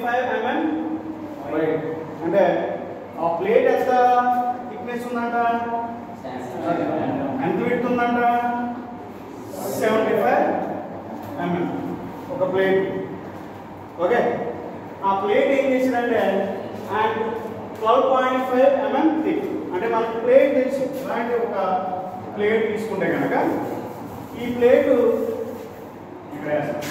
Five MM wide అంటే ఆ plate ఎంత థిక్నెస్ ఉందంట ఎంత విడ్త్ ఉందంట సెవెంటీ ఫైవ్ ఎంఎం ఒక ప్లేట్ ఓకే ఆ ప్లేట్ ఏం చేసిందంటే and twelve point five mm thick అంటే మనకి ప్లేట్ తెలుసు ఇలాంటి ఒక ప్లేట్ తీసుకుంటే కనుక ఈ ప్లేటు ఇక్కడ వేస్తాం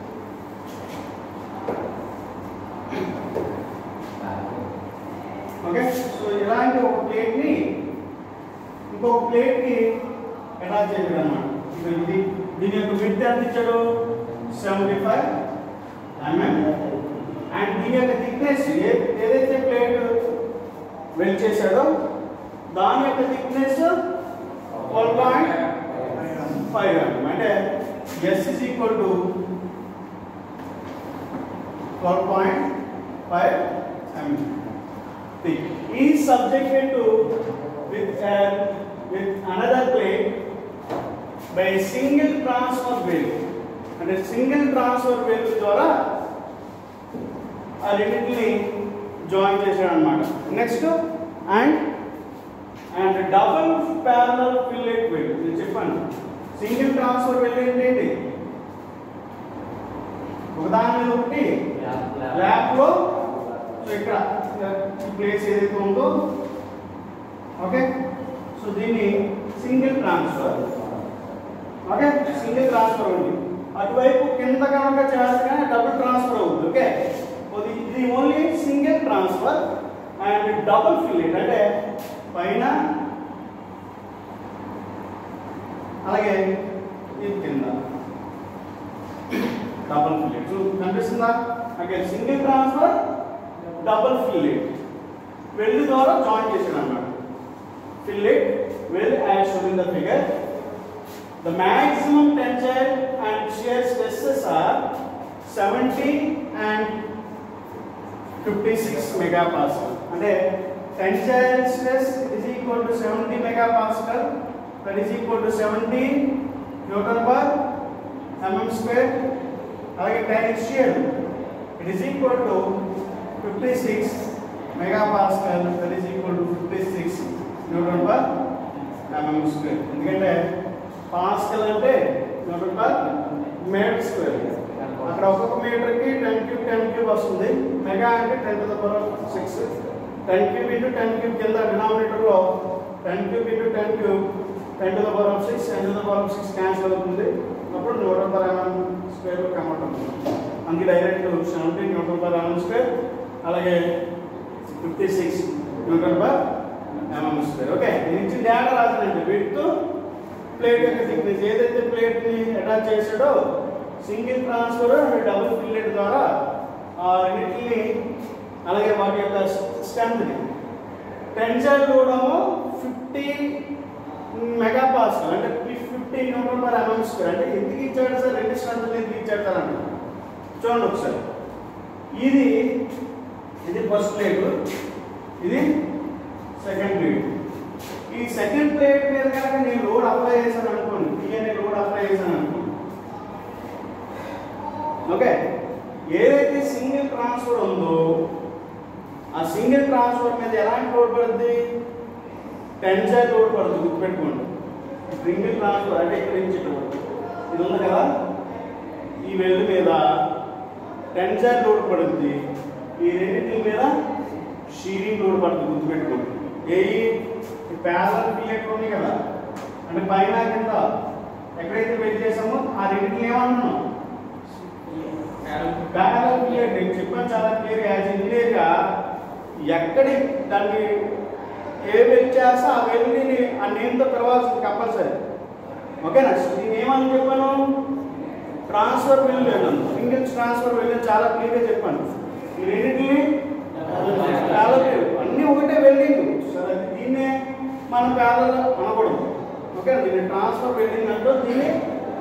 ఓకే సో ఇలాంటి ఒక ప్లేట్ని ఇంకొక ప్లేట్కి అటాచ్ చేయడం అన్నమాట ఇది ఇది దీని యొక్క విడ్త్ ఎంత ఇచ్చాడు సెవెంటీ ఫైవ్ ఎంఎం అండ్ దీని యొక్క థిక్నెస్ ఏదైతే ప్లేట్ వెల్డ్ చేశాడో దాని యొక్క thickness twelve point five mm అంటే S is equal to twelve point five mm thick is subjected to with uh, with another plate by a single transfer wheel అంటే single transfer weld ద్వారా ఆ రెండింటిని join చేశాడు అనమాట next and and double parallel fillet weld నేను చెప్పాను single transfer వేల్ ఏంటి ఒకదాని మీద ఒకటి ల్యాప్ లో సో ఇక్కడ ఈ ప్లేస్ ఏదైతే ఉందో ఓకే సో దీన్ని single transfer okay single transfer ఉంది అటువైపు కింద కనుక చేస్తే డబుల్ ట్రాన్స్ఫర్ అవుతుంది ఓకే ఇది ఇది only single transfer and double fillet అంటే పైన అలాగే ఇది కింద డబుల్ ఫిల్లెట్ కనిపిస్తుందా okay single transfer double fillet weld ద్వారా జాయిన్ చేశాడు అన్నమాట fillet weld as shown in the figure the maximum tensile and shear stresses are 70 and 56 megapascal అంటే tensile stress is equal to 70 megapascal that is equal to 70 newton per mm square అలాగే ten shear it is equal to 56 megapascal that is equal to 56 newton per mm square ఎందుకంటే pascal అంటే newton per metre square అక్కడ ఒక్కొక్క మీటర్కి ten cube ten cube వస్తుంది mega అంటే ten to the power six ten cube into ten cube కింద డినామినేటర్లో ten cube into ten cube ten to the power of six ten to the power of six cancel అవుతుంది అప్పుడు newton per mm square convert అవుతుంది అందుకే direct seventy newton per mm square అలాగే fifty six newton per mm square okay ఇది ఇచ్చిన data రాసిందండి with plate యొక్క thickness ఏదైతే ప్లేట్ని అటాచ్ చేశాడో single transfer and double fillet ద్వారా ఆ రెండింటిని అలాగే వాటి యొక్క స్ట్రెంత్ని టెన్సైల్ లోడము ఫిఫ్టీ మెగా పాస్కల్ అంటే fifty newton per mm square అంటే ఎందుకు ఇచ్చాడు సార్ రెండు స్ట్రెంత్ ఎందుకు ఇచ్చాడు సార్ అంటే చూడండి ఒకసారి ఇది ఇది ఫస్ట్ ప్లేట్ ఇది సెకండ్ ప్లేట్ ఈ సెకండ్ ప్లేట్ మీద కనుక నేను లోడ్ అప్లై చేశాను అనుకోండి పి అనే లోడ్ అప్లై చేశాను అనుకోండి ఓకే ఏదైతే సింగిల్ ట్రాన్స్ఫర్ ఉందో ఆ సింగిల్ ట్రాన్స్ఫర్ మీద ఎలాంటి లోడ్ పడుతుంది టెన్సైల్ లోడ్ పడుతుంది గుర్తుపెట్టుకోండి సింగిల్ ట్రాన్స్ఫర్ అంటే ఇక్కడ నుంచి ఇటు వరకు. ఇది ఉంది కదా ఈ వెల్డ్ మీద టెన్సైల్ లోడ్ పడుతుంది ఈ రెండింటి మీద షీరింగ్ లోడ్ పడుతుంది గుర్తుపెట్టుకోండి ఏ ప్యారల్ ఫిల్లెట్ ఉన్నాయి కదా అంటే పైన కింద ఎక్కడైతే వెయిట్ చేసామో ఆ రెండింటిని ఏమంటున్నాం ప్యారల్ ఫిల్లెట్ నేను చెప్పాను చాలా క్లియర్ యాజ్ ఇంజనీర్గా ఎక్కడి దాన్ని ఏ వెయిట్ చేస్తా ఆ వెల్ని ఆ నేమ్తో పిలవాల్సింది కంపల్సరీ ఓకేనా నేను ఏమని చెప్పాను ట్రాన్స్ఫర్ బిల్ వెళ్ళాను సింగిల్ ట్రాన్స్ఫర్ వెళ్ళాను చాలా క్లియర్గా చెప్పాను ఈ రెండింటిని ప్యారల్ అన్నీ ఒకటే వెల్డింగ్ సరే దీన్నే మనం ప్యారల్ అనకూడదు ఓకే దీన్ని ట్రాన్స్ఫర్ వెల్డింగ్ అంటూ దీన్ని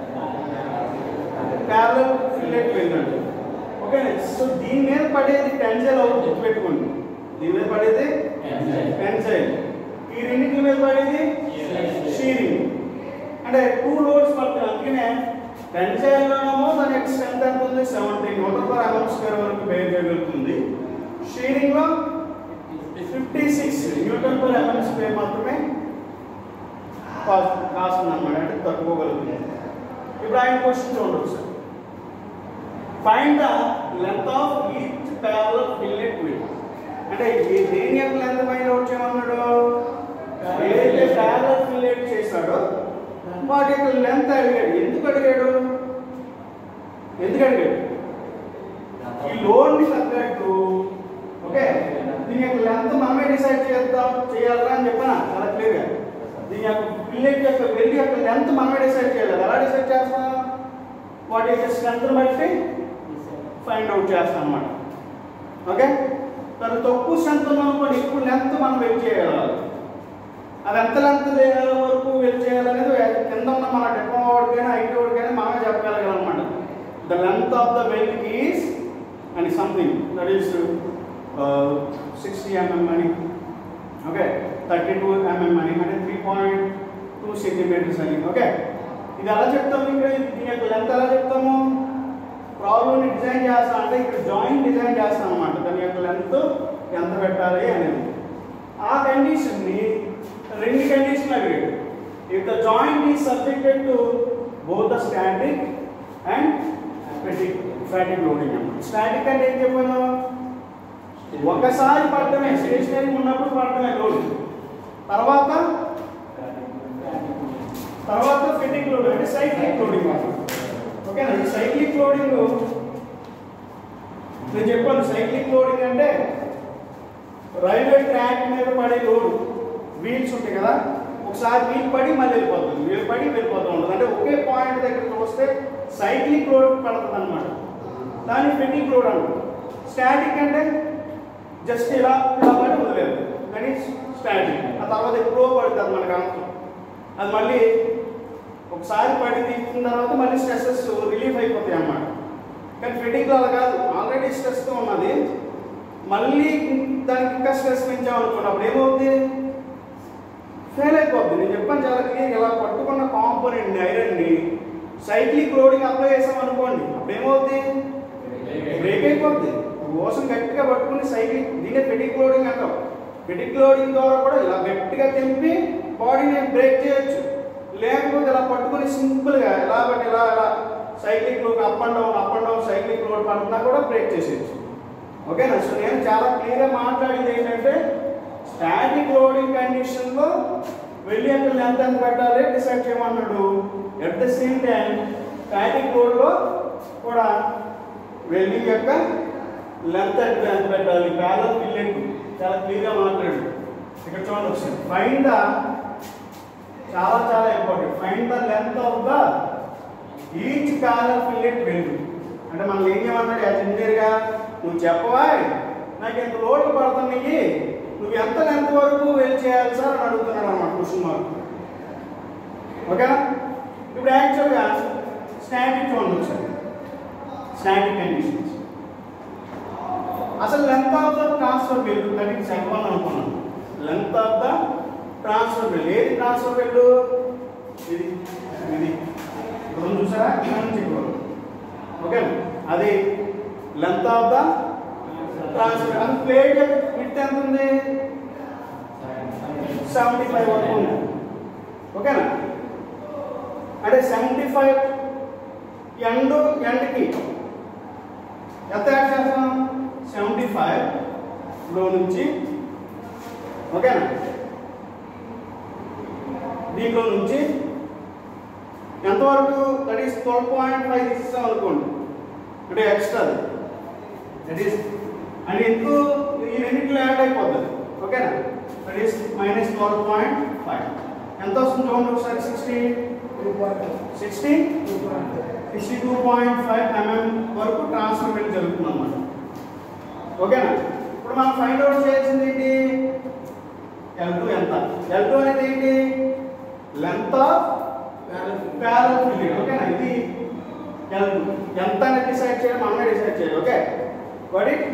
parallel fillet welding okay so దీని మీద పడేది టెన్సైల్ అవుతుంది గుర్తుపెట్టుకోండి దీని మీద పడేది టెన్సైల్ ఈ రెండింటి మీద పడేది షీరింగ్ అంటే టూ లోడ్స్ పడుతుంది అందుకనే టెన్సైల్లోనేమో దాని యొక్క స్ట్రెంత్ ఎంత ఉంది seventy newton per mm square వరకు బేర్ చేయగలుగుతుంది స్టీరింగ్ లో fifty six newton per mm square మాత్రమే కాస్ట్ కాస్ట్ అనమాట అంటే తట్టుకోగలుగుతుంది ఇప్పుడు ఆయన క్వశ్చన్ చూడండి ఒకసారి find the length of each parallel fillet weld అంటే ఈ దేని యొక్క లెంత్ ఫైండ్ అవుట్ చేయమన్నాడు ఏదైతే ప్యారల్ ఫిల్లెట్ చేశాడో వాటి యొక్క లెంత్ అడిగాడు ఎందుకు అడిగాడు ఎందుకు అడిగాడు ఈ లోన్ ని తగ్గట్టు ఓకే దీని యొక్క లెంత్ మనమే డిసైడ్ చేద్దాం చేయాలా అని చెప్పనా చాలా క్లియర్గా దీని యొక్క పిల్లెట్ యొక్క వెళ్ళి యొక్క లెంత్ మనమే డిసైడ్ చేయాలి ఎలా డిసైడ్ చేస్తాం వాటి యొక్క స్ట్రెంత్ బట్టి ఫైండ్ అవుట్ చేస్తాం అన్నమాట ఓకే తను తక్కువ స్ట్రెంత్ అనుకోండి ఎక్కువ లెంత్ మనం వెయిట్ చేయగలగాలి అది ఎంత లెంత్ వరకు వెయిట్ చేయాలనేది కింద ఉన్న మన డిప్లొమా వాడికైనా ఐటీ వాడికైనా మనమే చెప్పగలగాలి అనమాట the length of the weld is అని something that is sixty mm అని ఓకే థర్టీ టూ ఎంఎం అని అంటే త్రీ పాయింట్ టూ సెంటీమీటర్స్ అని ఓకే ఇది ఎలా చెప్తాము ఇక్కడ దీని యొక్క లెంత్ ఎలా చెప్తాము ప్రాబ్లమ్ని డిజైన్ చేస్తాం అంటే ఇక్కడ జాయింట్ డిజైన్ చేస్తాం అనమాట దాని యొక్క లెంత్ ఎంత పెట్టాలి అనేది ఆ కండిషన్ని రెండు కండిషన్ అడిగాడు if the joint is subjected to both the static and fatigue fatigue loading అన్నమాట స్టాటిక్ అంటే ఏం చెప్పాను ఒకసారి పడటమే స్టేషనరీ ఉన్నప్పుడు పడటమే లోడ్ తర్వాత తర్వాత ఫిటింగ్ లోడ్ అంటే సైక్లిక్ లోడింగ్ ఓకేనా ఈ సైక్లిక్ లోడింగ్ నేను చెప్పాను సైక్లిక్ లోడింగ్ అంటే రైల్వే ట్రాక్ మీద పడే లోడ్ వీల్స్ ఉంటాయి కదా ఒకసారి వీల్ పడి మళ్ళీ వెళ్ళిపోతుంది వీల్ పడి వెళ్ళిపోతూ ఉంటుంది అంటే ఒకే పాయింట్ దగ్గరికి వస్తే సైక్లిక్ లోడ్ పడుతుంది అనమాట దాన్ని ఫిటింగ్ లోడ్ అంటారు స్టాటిక్ అంటే జస్ట్ ఇలా ఇలా పడి వదిలేదు కానీ స్టాటిక్ ఆ తర్వాత ఎప్పుడో పడుతుంది మనకు అంతం అది మళ్ళీ ఒకసారి పడి తీసిన తర్వాత మళ్ళీ స్ట్రెస్సెస్ రిలీఫ్ అయిపోతాయి అన్నమాట కానీ ఫిటింగ్ అలా కాదు ఆల్రెడీ స్ట్రెస్తో ఉన్నది మళ్ళీ దానికి ఇంకా స్ట్రెస్ పెంచామనుకోండి అప్పుడు ఏమవుతుంది ఫెయిల్ అయిపోద్ది నేను చెప్పాను చాలా క్లియర్ ఇలా పట్టుకున్న కాంపోనెంట్ ఐరన్ని సైక్లిక్ లోడింగ్ అప్లై చేసాం అనుకోండి అప్పుడు ఏమవుతుంది బ్రేక్ అయిపోద్ది కోసం గట్టిగా పట్టుకుని సైక్లిక్ దీనే ఫెటిక్ లోడింగ్ అంటాం ఫెటిక్ లోడింగ్ ద్వారా కూడా ఇలా గట్టిగా తెంపి బాడీని బ్రేక్ చేయొచ్చు లేకపోతే ఇలా పట్టుకుని సింపుల్గా ఎలా బట్టి ఇలా ఇలా cyclic load up and down up and down cyclic load పడుతున్నా కూడా బ్రేక్ చేసేయచ్చు ఓకేనా సో నేను చాలా క్లియర్గా మాట్లాడేది ఏంటంటే స్టాటిక్ లోడింగ్ కండిషన్లో వెళ్ళి అక్కడ లెంత్ ఎంత పెట్టాలి డిసైడ్ చేయమన్నాడు at the same time static లోడ్లో కూడా వెల్డింగ్ యొక్క లెంత్ ఎంత ఎంత పెట్టాలి ప్యారల్ ఫిల్లెట్ చాలా క్లియర్గా మాట్లాడు ఇక్కడ చూడండి ఒకసారి ఫైండ్ ద చాలా చాలా important find the length of the each parallel fillet welding అంటే మనం ఏం చేయమన్నాడు యాజ్ ఇంజనీర్గా నువ్వు చెప్పవా నాకు ఎంత లోడ్లు పడుతున్నాయి నువ్వు ఎంత లెంత్ వరకు వెల్ చేయాలి సార్ అని అడుగుతున్నాడు అన్నమాట క్వశ్చన్ మార్క్ ఓకేనా ఇప్పుడు యాక్చువల్గా స్టాటిక్ చూడండి ఒకసారి స్టాటిక్ కండిషన్స్ అసలు లెంత్ ఆఫ్ ద ట్రాన్స్ఫర్ బిల్ దానికి చెప్పాలని అనుకున్నాను లెంత్ ఆఫ్ ద ట్రాన్స్ఫర్ బిల్ ఏది ట్రాన్స్ఫర్ బిల్ ఇది ఇది ఇప్పుడు చూసారా ఇక్కడ నుంచి ఇక్కడ వరకు. ఓకే అది లెంత్ ఆఫ్ ద ట్రాన్స్ఫర్ అది ప్లేట్ విత్ ఎంత ఉంది సెవెంటీ ఫైవ్ వరకు ఉంది ఓకేనా అంటే సెవెంటీ ఫైవ్ ఎండ్ ఎండ్కి ఎంత యాడ్ చేస్తాం సెవెంటీ ఫైవ్ లో నుంచి ఓకేనా దీంట్లో నుంచి ఎంతవరకు that is twelve point five తీసేస్తాం అనుకోండి అంటే ఎక్స్ట్రా దట్ ఈస్ అంటే ఎందుకు ఈ రెండింటిలో యాడ్ అయిపోతుంది ఓకేనా that is minus twelve point five ఎంత వస్తుంది చూడండి ఒకసారి sixty sixty sixty two point five mm వరకు ట్రాన్స్ఫర్మేట్ జరుగుతుంది అన్నమాట ఓకేనా ఇప్పుడు మనం ఫైండ్ అవుట్ చేయాల్సింది ఏంటి ఎల్ టూ ఎంత ఎల్ టూ అనేది ఏంటి లెంత్ ఆఫ్ ప్యారల్ ఫిల్లింగ్ ఓకేనా ఇది ఎల్ టూ ఎంత అనేది డిసైడ్ చేయాలి మనమే డిసైడ్ చేయాలి okay what it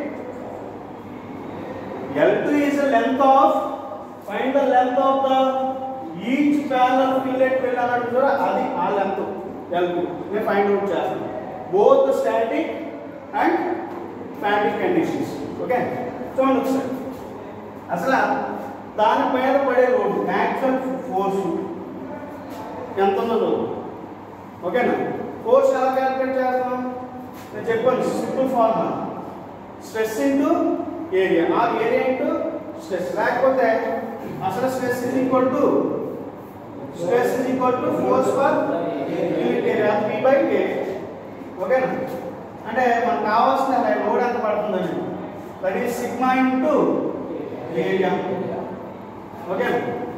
L two is the length of find the length of the each parallel fillet ఫిల్ అన్నట్టు చూడ అది ఆ లెంత్ ఎల్ టూ నేను ఫైండ్ అవుట్ చేస్తాను both static and fatigue conditions okay చూడండి ఒకసారి అసలు దాని మీద పడే లోడ్ యాక్చువల్ ఫోర్స్ ఎంత ఉందో చూద్దాం. ఓకేనా ఫోర్స్ ఎలా క్యాలిక్యులేట్ చేస్తాం నేను చెప్పాను simple formula stress into area ఆ ఏరియా ఇంటూ స్ట్రెస్ లేకపోతే అసలు stress is equal to stress is equal to force per unit area P by A ఓకేనా అంటే మనకు కావాల్సిన లోడ్ ఎంత పడుతుందని that is sigma into area ఓకేనా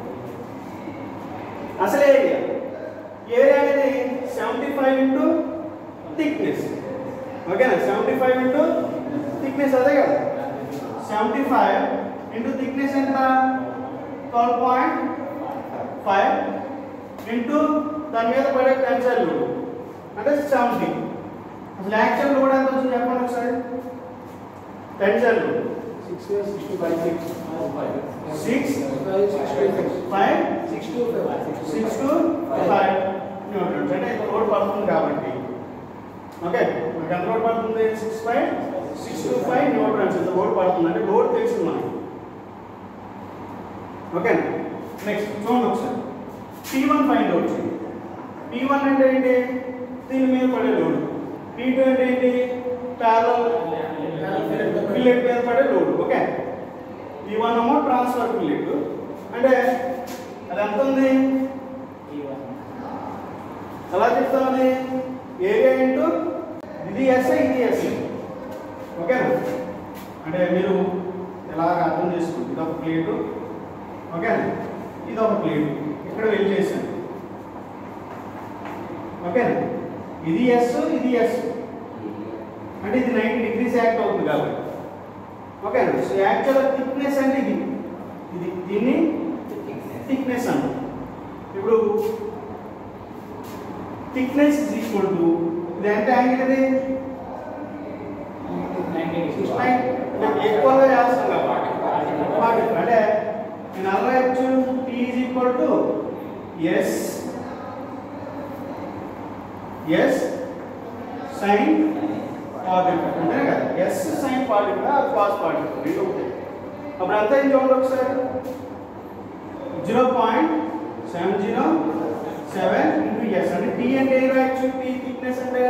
అసలు ఏరియా ఏరియా అనేది సెవెంటీ ఫైవ్ ఇంటూ థిక్నెస్ ఓకేనా సెవెంటీ ఫైవ్ ఇంటూ థిక్నెస్ అదే కదా సెవెంటీ ఫైవ్ ఇంటూ థిక్నెస్ ఎంత ట్వెల్వ్ పాయింట్ ఫైవ్ ఇంటూ దాని మీద పడే టెన్సైల్ లోడ్ అంటే సెవెంటీ అసలు యాక్చువల్ లోడ్ ఎంత వచ్చింది చెప్పండి ఒకసారి tensile load six sixty five six six six five six two five six two five newtons అంటే ఇక్కడ లోడ్ పడుతుంది కాబట్టి ఓకే మనకి ఎంత లోడ్ పడుతుంది six five six two five newtons ఇంత లోడ్ పడుతుంది అంటే లోడ్ తెలిసింది మనకి ఓకే నెక్స్ట్ చూడండి ఒకసారి పీ వన్ ఫైండ్ అవుట్ చేయండి పీ వన్ అంటే ఏంటి దీని మీద పడే లోడ్ పీ టూ అంటే ఏంటి ప్యారల్ ఫిల్లెట్ మీద పడే లోడ్ ఓకే పీ వన్ ఏమో ట్రాన్స్ఫర్ ఫిల్లెట్ అంటే అది ఎంత ఉంది ఎలా చెప్తామని ఏరియా ఇంటూ ఇది ఎస్ఐ ఇది ఎస్ఐ ఓకేనా అంటే మీరు ఎలా అర్థం చేసుకోండి ఇది ఒక ప్లేటు ఓకేనా ఇది ఒక ప్లేట్ ఇక్కడ వెళ్ళి చేశాను ఓకేనా ఇది ఎస్ ఇది ఎస్ అంటే ఇది నైంటీ డిగ్రీస్ యాక్ట్ అవుతుంది కాబట్టి ఓకేనా సో యాక్చువల్ థిక్నెస్ అంటే ఇది ఇది దీన్ని థిక్నెస్ అంటాం ఇప్పుడు థిక్నెస్ ఇస్ ఈక్వల్ టు ఇది ఎంత యాంగిల్ ఇది ఎక్కువగా చేస్తాం కాబట్టి అంటే నేను అలా రాయొచ్చు T is equal to S S sine positive అంతే కదా S sine positive cos positive రెండు ఒకటే అప్పుడు ఎంత అయింది చూడండి ఒకసారి zero point seven zero seven into S అంటే టీ అంటే ఏం రాయొచ్చు టీ థిక్నెస్ అంటే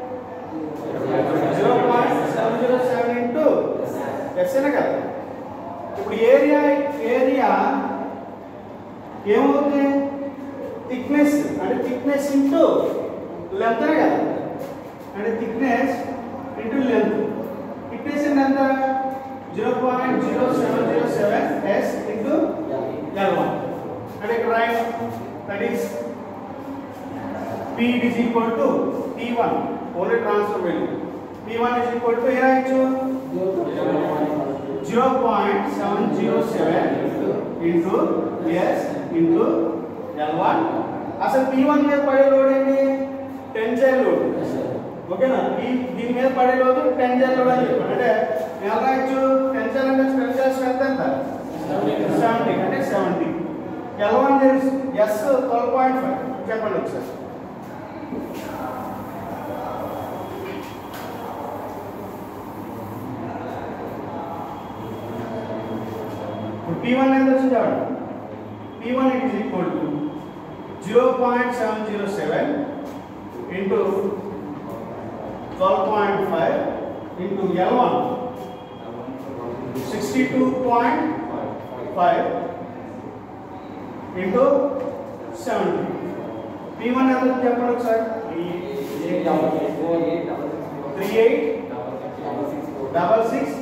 zero point seven zero seven into S అనే కదా ఇప్పుడు ఏరియా ఏరియా ఏమవుతుంది థిక్నెస్ అంటే థిక్నెస్ ఇంటూ లెంత్ కదా అంటే థిక్నెస్ ఇంటూ లెంత్ థిక్నెస్ అంటే ఎంత zero point zero seven zero seven S into L one అంటే ఇక్కడ రాయండి that is P is equal to P1 only transfer value P1 is equal to ఏ రాయొచ్చు zero point seven zero seven into S into L one అసలు P one మీద పడే load ఏంటి tensile load ఓకేనా ఈ దీని మీద పడే లోడ్ టెన్జైల్ లోడ్ అని చెప్పాను అంటే ఎలా రాయొచ్చు టెన్జైల్ అంటే టెన్జైల్ స్ట్రెంత్ ఎంత సెవెంటీ అంటే సెవెంటీ ఎల్ వన్ తెలుసు ఎస్ ట్వెల్వ్ పాయింట్ ఫైవ్ చెప్పండి ఒకసారి ఇప్పుడు P1 ఎంత వచ్చింది చూడండి P1 it is equal to 0.707 into 12.5 into L1 62.5 into 70 P1 ఎంత వచ్చింది చెప్పండి ఒకసారి 38 double six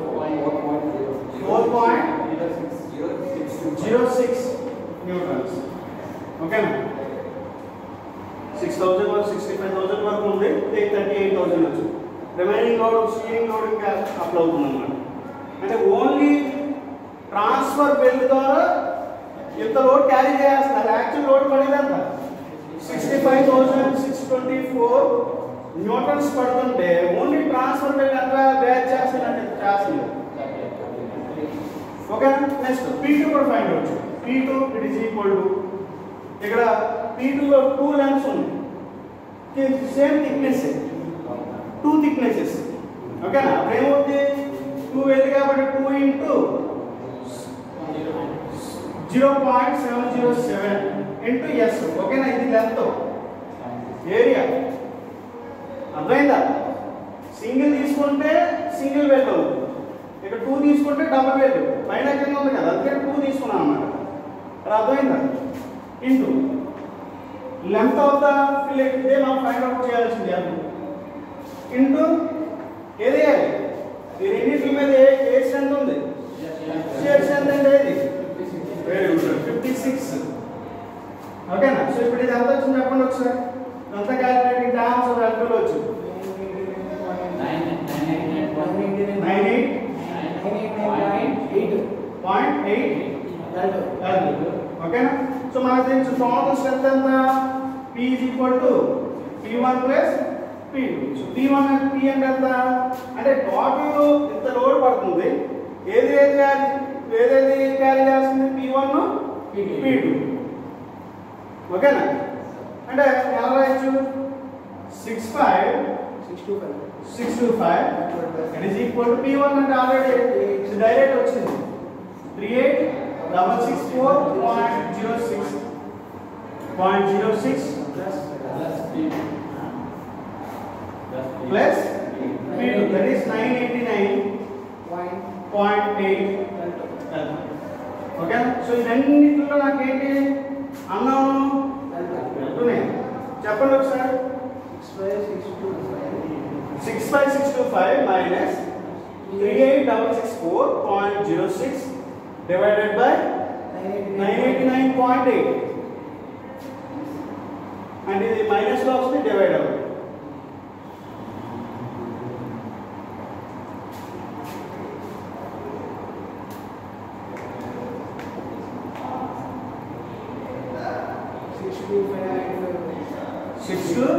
four point zero six newtons ఓకేనా సిక్స్ థౌసండ్ వరకు సిక్స్టీ ఫైవ్ థౌసండ్ వరకు ఉంది థర్టీ ఎయిట్ థౌసండ్ వచ్చు రిమైనింగ్ లోడ్ స్టీరింగ్ లోడ్ ఇంకా అప్లై అవుతుంది అనమాట అంటే ఓన్లీ ట్రాన్స్ఫర్ బెల్ట్ ద్వారా ఇంత లోడ్ క్యారీ చేస్తున్నారు యాక్చువల్ లోడ్ పడేది ఎంత sixty five thousand six twenty four newtons పడుతుంటే ఓన్లీ ట్రాన్స్ఫర్ బెల్ట్ ఎంత బ్యాచ్ చేస్తుందంటే చేస్తుంది ఓకే నెక్స్ట్ P2 కూడా find out P2 it is equal to ఇక్కడ P2 లో టూ లెన్స్ ఉన్నాయి సేమ్ థిక్నెస్ టూ థిక్నెసెస్ ఓకేనా అప్పుడు ఏమవుతుంది టూ వెళ్ళి కాబట్టి two into zero point seven zero seven into S ఓకేనా ఇది లెంత్ ఏరియా అర్థమైందా సింగిల్ తీసుకుంటే సింగిల్ వెల్ అవుతుంది ఇక్కడ టూ తీసుకుంటే డబుల్ వెల్ పైన కింద ఉంది కదా అందుకే టూ తీసుకున్నాం అన్నమాట అది అర్థమైందా into length of the fillet ఇదే మనం ఫైండ్ అవుట్ చేయాల్సింది అది ఇంటూ ఏది వేయాలి? ఈ రెండింటి మీద ఏ ఏ స్ట్రెంత్ ఉంది షేర్ స్ట్రెంత్ అంటే ఏది వెరీ గుడ్ ఫిఫ్టీ సిక్స్ ఓకేనా సో ఇప్పుడు ఇది ఎంత వచ్చింది చెప్పండి ఒకసారి ఎంత క్యాలిక్యులేటింగ్ టర్మ్స్ ఆఫ్ ఎల్పిలో వచ్చింది నైన్ ఎయిట్ పాయింట్ ఎయిట్ ఓకేనా సో మనకు తెలుసు టోటల్ స్ట్రెంత్ ఎంత P is equal to P1 plus P2 so P1 and P అంటే ఎంత అంటే టోటల్ ఇంత లోడ్ పడుతుంది ఏది ఏది క్యారీ ఏదేది క్యారీ చేస్తుంది P1 P2 ఓకేనా అంటే ఎలా రాయొచ్చు six five six two five it is equal to P1 అంటే ఆల్రెడీ డైరెక్ట్ వచ్చింది three eight double six four point zero six point zero six plus P2 that is 989.8 okay so ఇవన్నిటిలో నాకేంటి అన్నాను వెళ్తూనే చెప్పండి ఒకసారి six five six two five minus three eight double six four point zero six divided by nine eighty nine point eight and ఇది మైనస్లో వస్తుంది divide అవుతుంది సిక్స్ టు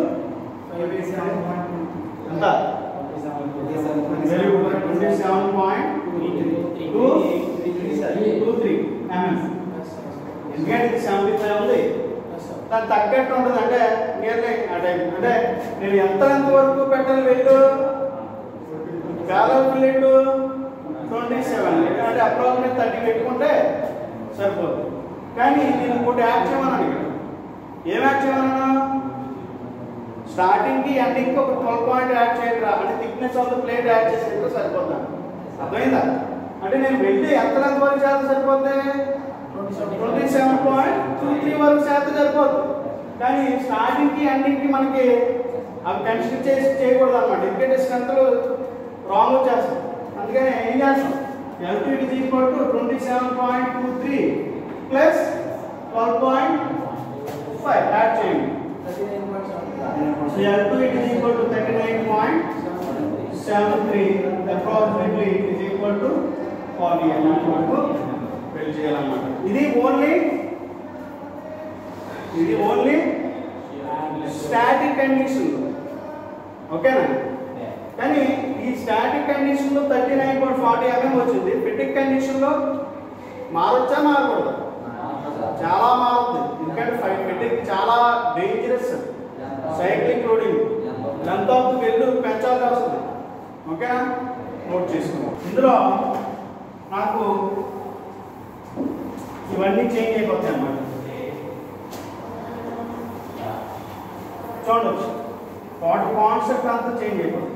ఎంత very good twenty seven point two two three mm ఎందుకంటే ఇది seventy five ఉంది దానికి తగ్గట్టు ఉంటుంది అంటే నియర్లీ ఆ టైం అంటే నేను ఎంత ఎంత వరకు పెట్టాలి వెళ్ళు కాలం ప్లేట్ ట్వంటీ సెవెన్ అంటే అప్రాక్సిమేట్ థర్టీ పెట్టుకుంటే సరిపోతుంది కానీ నేను ఇంకోటి యాడ్ చేయమన్నాను ఇక్కడ ఏం యాడ్ చేయమన్నా స్టార్టింగ్కి ఎండింగ్కి ఒక ట్వెల్వ్ పాయింట్ యాడ్ చేయండి రా అంటే thickness of the plate add చేసేస్తే సరిపోతాను అర్థమైందా అంటే నేను వెళ్ళి ఎంత ఎంత వరకు చేస్తే సరిపోతే twenty seven point two three వరకు చేస్తే సరిపోతుంది కానీ స్టార్టింగ్కి ఎండింగ్కి మనకి అవి కన్సిడర్ చేసి చేయకూడదు అనమాట ఎందుకంటే స్ట్రెంత్లు రాంగ్ వచ్చేస్తాం అందుకని ఏం చేస్తాం LT is equal to twenty seven point two three plus twelve point five add చేయండి so L two it is equal to 39.73 approximately it is equal to 40 mm వరకు ఫిల్ చేయాలన్నమాట ఇది ఓన్లీ ఇది ఓన్లీ స్టాటిక్ కండిషన్ ఓకేనా కానీ ఈ static condition లో thirty nine point forty mm వచ్చింది ఫిటిక్ కండిషన్ లో మారొచ్చా మారకూడదు చాలా మారుతుంది ఎందుకంటే ఫైవ్ ఫిటిక్ చాలా dangerous cycling loading length of the weld పెంచాల్సి వస్తుంది ఓకేనా నోట్ చేసుకున్నాం ఇందులో నాకు ఇవన్నీ చేంజ్ అయిపోతాయి అన్నమాట చూడండి వాటి కాన్సెప్ట్ అంతా చేంజ్ అయిపోతుంది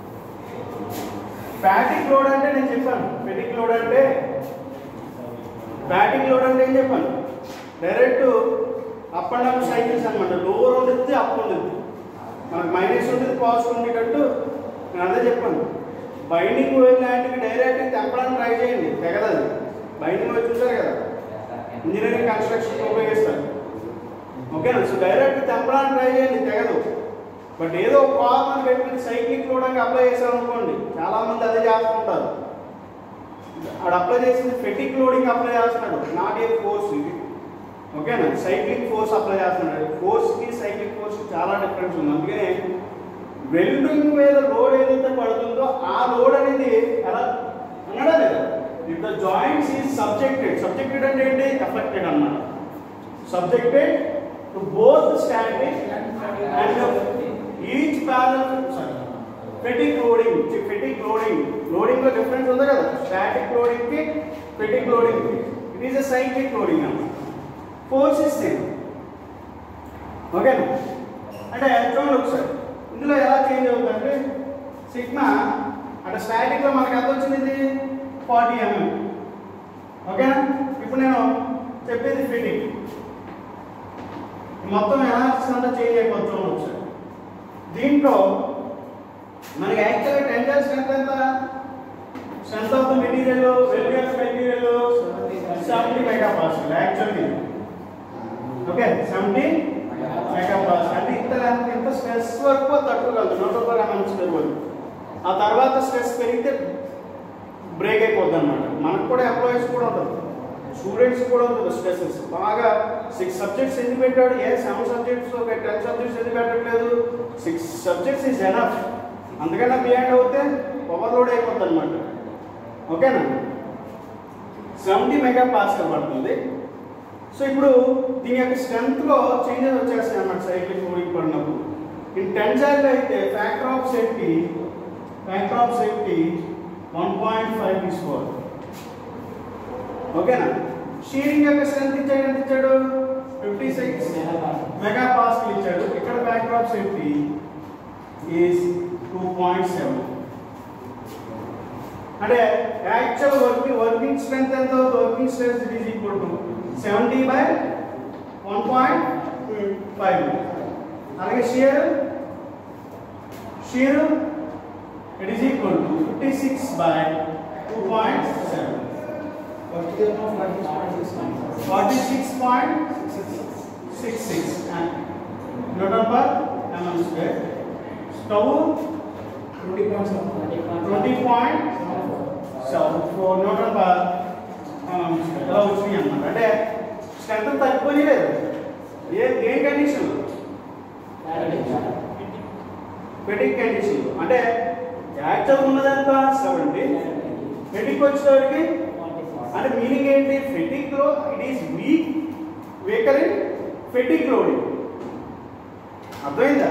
ఫ్యాటిక్ లోడ్ అంటే నేను చెప్పాను ఫెటిక్ లోడ్ అంటే ఫ్యాటిక్ లోడ్ అంటే ఏం చెప్పాను direct up and down cycles అనమాట లోవర్ ఉంటుంది అప్ ఉంటుంది మనకు మైనస్ ఉంటుంది పాజిటివ్ ఉండేటట్టు నేను అదే చెప్పాను బైండింగ్ వైర్ లాంటివి డైరెక్ట్ తెంపడానికి ట్రై చేయండి తెగదది బైండింగ్ వైర్ చూసారు కదా ఇంజనీరింగ్ కన్స్ట్రక్షన్ ఉపయోగిస్తారు ఓకేనా సో డైరెక్ట్ తెంపడానికి ట్రై చేయండి తెగదు బట్ ఏదో ఒక ఫార్మర్ పెట్టుకుని సైక్లింగ్ లోడానికి అప్లై చేసాం అనుకోండి చాలా మంది అదే చేస్తుంటారు ఆడు అప్లై చేసింది ఫెటిక్ లోడింగ్ అప్లై చేస్తున్నాడు నాట్ ఏ ఫోర్స్ ఇది ఓకేనా సైక్లింగ్ ఫోర్స్ అప్లై చేస్తున్నాడు ఫోర్స్కి సైక్లింగ్ ఫోర్స్ చాలా డిఫరెన్స్ ఉంది అందుకనే వెల్డింగ్ మీద లోడ్ ఏదైతే పడుతుందో ఆ లోడ్ అనేది ఎలా అన్నాడా లేదా if the joints is subjected subjected అంటే ఏంటి ఎఫెక్టెడ్ అన్నమాట subjected to both static and each parallel sorry fatigue loading fatigue loading loading లో డిఫరెన్స్ ఉంది కదా స్టాటిక్ లోడింగ్ కి ఫెటిక్ లోడింగ్ కి it is a cyclic loading అన్నమాట ఫోర్స్ ఇస్ సేమ్ ఓకేనా అంటే చూడండి ఒకసారి ఇందులో ఎలా చేంజ్ అవుతుందంటే సిగ్మా అంటే స్టాటిక్ లో మనకి ఎంత వచ్చింది ఇది ఫార్టీ ఎంఎం ఓకేనా ఇప్పుడు నేను చెప్పేది ఫిట్టింగ్ మొత్తం ఎనాలిసిస్ అంతా చేంజ్ అయిపోతుంది చూడండి ఒకసారి దీంట్లో మనకి యాక్చువల్గా టెండర్ స్ట్రెంత్ ఎంత strength of the material values material seventy mega pascal actually okay seventy mega pascal అంటే ఇంత ఇంత స్ట్రెస్ వరకు తట్టుకోగలదు నూట ఒక ఎంఎం వరకు ఆ తర్వాత స్ట్రెస్ పెరిగితే బ్రేక్ అయిపోద్ది అనమాట మనకు కూడా ఎంప్లాయీస్ కూడా ఉంటుంది స్టూడెంట్స్ కూడా ఉంటుంది స్ట్రెసెస్ బాగా సిక్స్ సబ్జెక్ట్స్ ఎందుకు పెట్టాడు ఏ సెవెన్ సబ్జెక్ట్స్ ఒక టెన్ సబ్జెక్ట్స్ ఎందుకు పెట్టట్లేదు సిక్స్ సబ్జెక్ట్స్ ఈజ్ ఎనఫ్ అందుకన్నా బియాండ్ అవుతే ఓవర్లోడ్ అయిపోద్ది అనమాట ఓకేనా సెవెంటీ మెగా పాస్కల్ పడుతుంది సో ఇప్పుడు దీని యొక్క స్ట్రెంత్లో చేంజెస్ వచ్చేస్తాయి అన్నమాట సైకిల్ మూవింగ్ పడినప్పుడు ఇన్ టెన్జైల్లో అయితే factor of safety factor of safety one point five తీసుకోవాలి ఓకేనా షీరింగ్ యొక్క స్ట్రెంత్ ఇచ్చాడు ఎంత ఇచ్చాడు ఫిఫ్టీ సిక్స్ మెగా పాస్కల్ ఇచ్చాడు ఇక్కడ factor of safety is two point seven అంటే యాక్చువల్ వర్కింగ్ వర్కింగ్ స్ట్రెంత్ ఎంత working strength it is equal to seventy by one point five అలాగే shear shear it is equal to fifty six by two point seven Forty of forty six point six. Forty six point six six newton per mm square స్టవ్ Twenty point seven. Twenty point seven four newton per mm square ఇలా వచ్చినాయి అన్నమాట అంటే strength తగ్గిపోయి లేదు ఏ ఏ condition fatigue condition అంటే యాక్చువల్ ఉన్నదంతా సెవెంటీ ఫెటిక్ వచ్చేసరికి అంటే మీనింగ్ ఏంటి ఫెటిక్ లో it is weak weaker in fatigue loading అర్థమైందా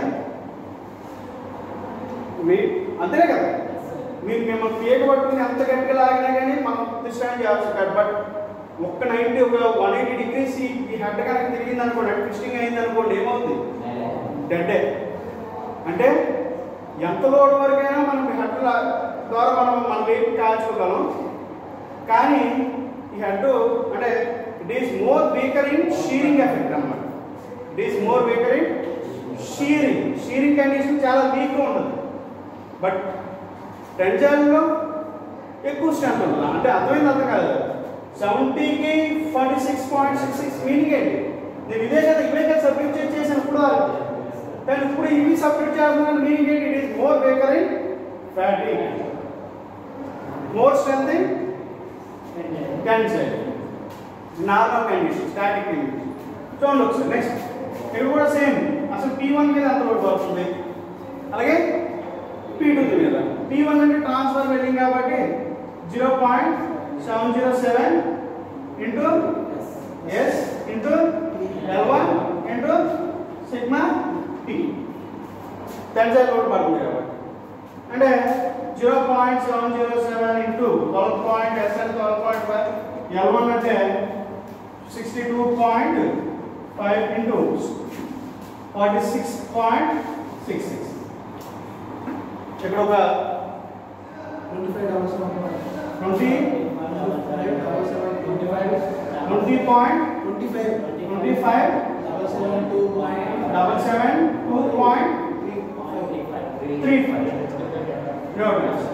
మీ- అంతేనే కదా మీరు మిమ్మల్ని పీక పట్టుకుని ఎంత గట్టిగా లాగినా కానీ మనం ప్రతిష్టానం చేయాల్సి కాదు బట్ ఒక్క నైంటీ ఒక వన్ ఎయిటీ డిగ్రీస్ ఈ హెడ్ కనుక తిరిగింది అనుకోండి హెడ్ ట్విస్టింగ్ అయింది అనుకోండి ఏమవుతుంది డెడ్డే అంటే ఎంత లోడ్ వరకైనా మనం హెడ్ ద్వారా మనం మన వెయిట్ కాల్చుకోగలం కానీ ఈ హెడ్ అంటే it is more weaker in shearing effect అన్నమాట it is more weaker in shearing shearing condition చాలా వీక్గా ఉంటుంది బట్ టెన్జాల్లో ఎక్కువ స్ట్రెంత్ ఉంటుంది అంటే అర్థమైంది అర్థం కాదు సెవెంటీకి forty six point six six meaning ఏంటి నేను ఇదే కదా ఇవే కదా సబ్మిట్ చేసాను ఇప్పుడు వరకు. కానీ ఇప్పుడు ఇవి సబ్మిట్ చేస్తున్నాను మీనింగ్ ఏంటి it is more weaker in fatigue more strength in cancer normal condition static condition చూడండి ఒకసారి నెక్స్ట్ ఇక్కడ కూడా సేమ్ అసలు పీ వన్ మీద ఎంత లోడ్ పడుతుంది అలాగే పీ టూ మీద పీ వన్ అంటే ట్రాన్స్ఫర్ వెల్లింగ్ కాబట్టి zero point seven zero seven into S into L one into sigma T tensile load పడుతుంది కాబట్టి అంటే zero point seven zero seven into twelve point SL twelve point five L one అంటే sixty two point five into forty six point six six ఇక్కడ ఒక Twenty five double seven point. Twenty Five double seven twenty five. Twenty point Twenty five. Twenty five Double seven two point. Double seven two point Three five. Three five newtons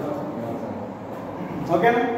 ఓకేనా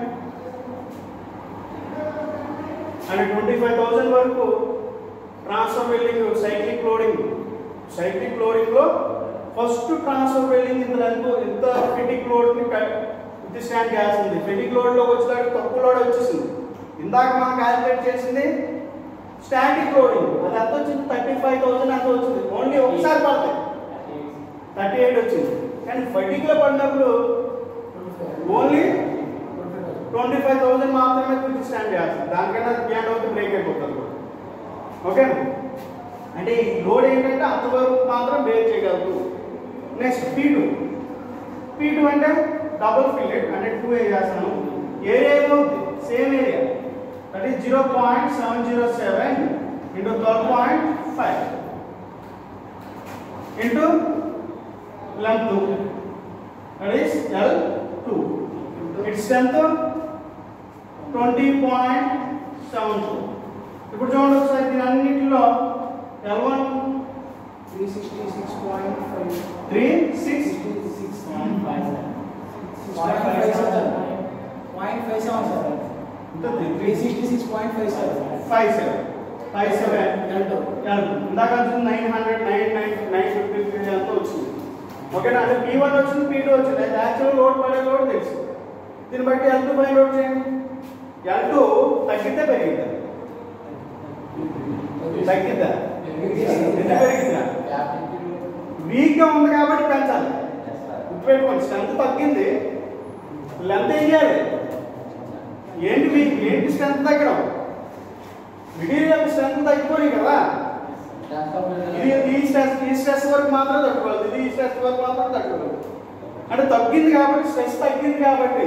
and twenty five thousand వరకు transfer welding cyclic loading సైక్లిక్ లోడింగ్లో first transfer welding ఇంత అనుకో ఇంత ఫిటిక్ లోడ్ని ఇది stand చేస్తుంది ఫిటిక్ లోడ్లోకి వచ్చేదాకా తక్కువ లోడ్ వచ్చేసింది ఇందాక మనం క్యాలిక్యులేట్ చేసింది స్టాటిక్ లోడింగ్ అది ఎంత వచ్చింది థర్టీ ఫైవ్ థౌసండ్ ఎంత వచ్చింది ఓన్లీ ఒకసారి పడతాయి థర్టీ ఎయిట్ వచ్చింది కానీ ఫటిక్లో పడినప్పుడు ఓన్లీ ట్వంటీ ఫైవ్ థౌసండ్ మాత్రమే క్విక్ స్టాండ్ చేస్తుంది దానికన్నా బియాండ్ అవుతుంది బ్రేక్ అయిపోతుంది కూడా ఓకేనా అంటే ఈ లోడ్ ఏంటంటే అంతవరకు మాత్రం బ్రేక్ చేయగలదు next P two P two అంటే డబుల్ ఫిల్లెట్ అంటే టూ ఏ చేస్తాను ఏరియా ఏమవుతుంది same area that is zero point seven zero seven into twelve point five into length that is L two it's length twenty point seven two ఇప్పుడు చూడండి ఒకసారి దీని అన్నింటిలో L one three sixty six point five three six sixty six point five point five seven point five seven sir three sixty six point five seven five seven five seven ఎంటో ఇందాక వచ్చింది nine hundred nine nine nine fifty three అంతా వచ్చింది ఓకేనా అంటే P one వచ్చింది P two వచ్చింది అయితే యాక్చువల్ లోడ్ పడే లోడ్ తెలుసు దీన్ని బట్టి ఎల్ టూ ఫైవ్ లోడ్ చేయండి ఎల్ టూ తగ్గితే పెరిగిద్దా తగ్గిద్దా ఎంత పెరిగిద్దా వీక్గా ఉంది కాబట్టి పెంచాలి గుర్తుపెట్టుకోండి స్ట్రెంత్ తగ్గింది లెంత్ ఏం చేయాలి ఏంటి వీక్ ఏంటి స్ట్రెంత్ తగ్గడం మెటీరియల్ స్ట్రెంత్ తగ్గిపోయి కదా ఇది ఈ స్ట్రెస్ ఈ స్ట్రెస్ వరకు మాత్రం తట్టుకోవాలి ఇది ఈ స్ట్రెస్ వరకు మాత్రం తట్టుకోవాలి అంటే తగ్గింది కాబట్టి స్ట్రెస్ తగ్గింది కాబట్టి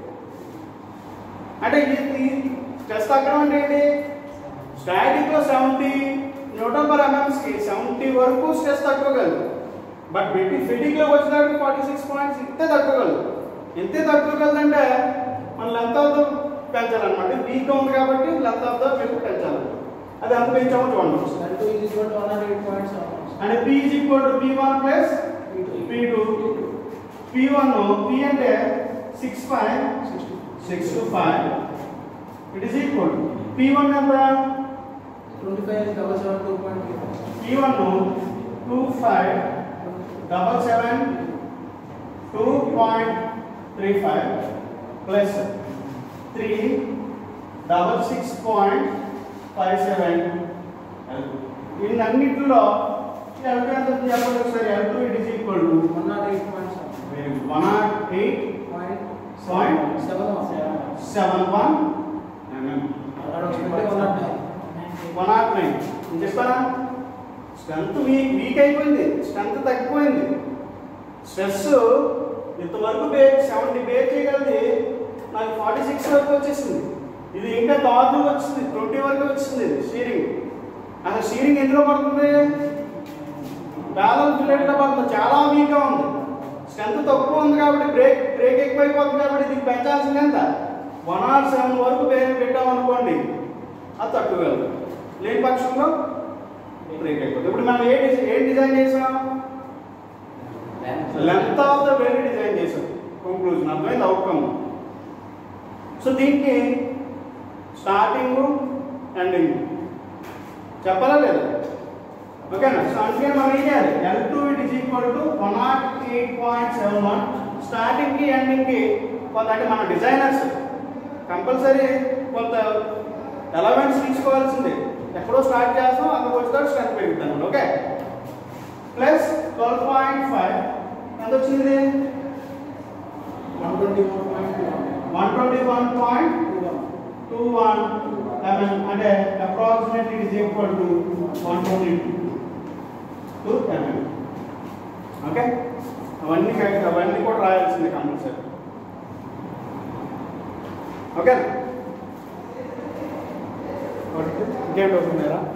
అంటే ఈ స్ట్రెస్ తగ్గడం అంటే ఏంటి స్టాటిక్ లో సెవెంటీ న్యూటన్ పర్ ఎంఎంస్ కి సెవెంటీ వరకు స్ట్రెస్ తట్టుకోగలదు బట్ పెట్టి ఫిటింగ్ లో వచ్చినప్పుడు ఫార్టీ సిక్స్ పాయింట్స్ ఇంతే తట్టుకోగలదు ఎంతే తట్టుకోగలదంటే మన లెంత్ ఆఫ్ ద పెంచాలన్నమాట వీక్ ఉంది కాబట్టి లెంత్ ఆఫ్ ద పెట్టి పెంచాలి అది ఎంత పెంచామో చూడండి ఒకసారి. ఎంటో is equal to one hundred eight point seven అంటే P is equal to P1 plus P2 P1 P అంటే 6 5 6 to 5 it is equal to P1 ఎంత twenty five double seven two point P1 2 5 double seven two point three five plus three double six point five seven ఇన్నన్నిటిలో L two ఎంత ఉంది చెప్పండి ఒకసారి L two it is equal to one not eight point seven one not eight point point seven seven one one not nine one not nine నేను చెప్పానా strength weak weak అయిపోయింది strength తగ్గిపోయింది stress ఇంతవరకు break seventy break చేయగలిది నాకు forty six వరకు వచ్చేసింది ఇది ఇంకా దారుణం వచ్చింది ట్వంటీ వరకు వచ్చింది షీరింగ్ అసలు షీరింగ్ ఎందులో పడుతుంది బ్యాలెన్స్ రిలేటెడ్ పడుతుంది చాలా వీక్గా ఉంది స్ట్రెంత్ తక్కువ ఉంది కాబట్టి బ్రేక్ బ్రేక్ ఎక్కువైపోతుంది కాబట్టి ఇది పెంచాల్సింది ఎంత వన్ ఆర్ సెవెన్ వరకు బ్రేక్ పెట్టామనుకోండి అది తట్టుకోగలదు లేని పక్షంలో బ్రేక్ అయిపోతుంది ఇప్పుడు మనం ఏ డిజైన్ ఏం డిజైన్ చేసాం లెంత్ ఆఫ్ ద బెల్ డిజైన్ చేసాం కంక్లూజన్ అర్థమైంది అవుట్కమ్ సో దీనికి స్టార్టింగ్ ఎండింగ్ చెప్పాలా లేదా ఓకేనా సో అందుకే మనం ఏం చేయాలి L two it is equal to one not eight point seven one స్టార్టింగ్కి ఎండింగ్కి కొంత అంటే మన డిజైనర్స్ కంపల్సరీ కొంత ఎలవెంట్స్ తీసుకోవాల్సిందే ఎక్కడో స్టార్ట్ చేస్తాం అక్కడికి వచ్చేటప్పుడు స్ట్రెంత్ పెరుగుతాను okay plus twelve point five ఎంత వచ్చింది one twenty one point two one one twenty one point two two one one mm అంటే approximately it is equal to one twenty two mm okay అవన్నీ correct అవన్నీ కూడా రాయాల్సిందే compulsory okay ఇంకేం doubt ఉన్నారా